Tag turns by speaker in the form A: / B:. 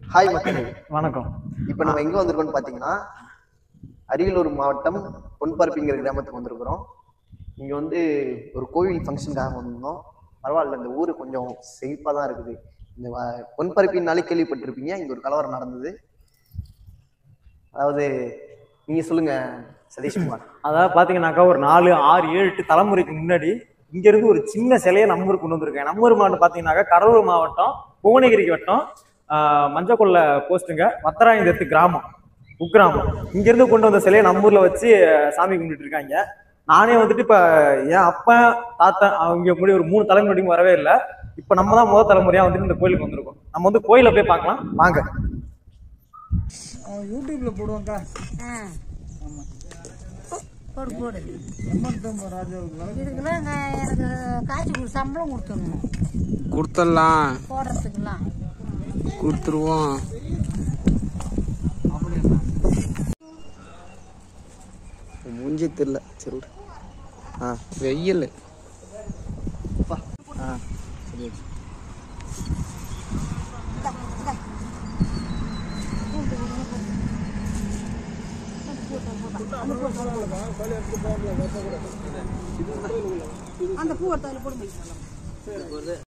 A: hi மக்களே
B: வணக்கம்
A: இப்போ நம்ம எங்க வந்திருக்கோம்னு பார்த்தீங்கன்னா அரியலூர் மாவட்டம் பொன்பரப்பிங்கிற கிராமத்துக்கு வந்திருக்கிறோம் இங்க வந்து ஒரு கோவில் ஃபங்க்ஷனுக்காக வந்திருந்தோம் பரவாயில்ல இந்த ஊர் கொஞ்சம் செழிப்பாக தான் இருக்குது இந்த வ- பொன்பரப்பின்னாலே கேள்விப்பட்டிருப்பீங்க இங்க ஒரு கலவரம் நடந்தது அதாவது நீங்க சொல்லுங்க சதீஷ்குமார்
B: அதாவது பாத்தீங்கன்னாக்கா ஒரு நாலு ஆறு ஏழு எட்டு தலைமுறைக்கு முன்னாடி இங்க இருந்து ஒரு சின்ன சிலையை நம்ம ஊருக்கு கொண்டு வந்திருக்கேன் நம்ம ஊர் மாவட்டம் பாத்தீங்கன்னாக்கா கடலூர் மாவட்டம் புவனகிரிக்கு வட்டம் ஆஹ், மஞ்சக்கொல்ல போஸ்ட்டுங்க வத்தராயந்தத்து கிராமம் குக்கிராமம் இங்க இருந்து கொண்டு வந்த சிலையை நம்ம ஊர்ல வச்சு ஆஹ், சாமி கும்பிட்டு இருக்காங்க நானே வந்துட்டு இப்ப என் அப்பன் தாத்தன் அவங்க முன்னாடி ஒரு மூணு தலைமுறைக்கு வரவே இல்லை இப்ப நம்ம தான் முதல் தலைமுறையா வந்துட்டு இந்த கோயிலுக்கு வந்திருக்கோம் நம்ம வந்து கோயிலை போய் பார்க்கலாம் வாங்க
C: யூடியூப்ல போடுவாங்க
D: போடு போடு
C: எண்பத்தொம்பது ராஜாவுக்கு
D: இதுக்கெல்லாம் நான் எனக்கு காய்ச்சி கொடு சம்பளம் கொடுத்துடணும்
E: கொடுத்துடலாம்
D: போடுறதுக்கெல்லாம்
E: கொடுத்துருவோம் மூஞ்சி தெரியல சொல்லு ஆ வெயில்
D: அந்த பூ எடுத்து அதில் போடுங்க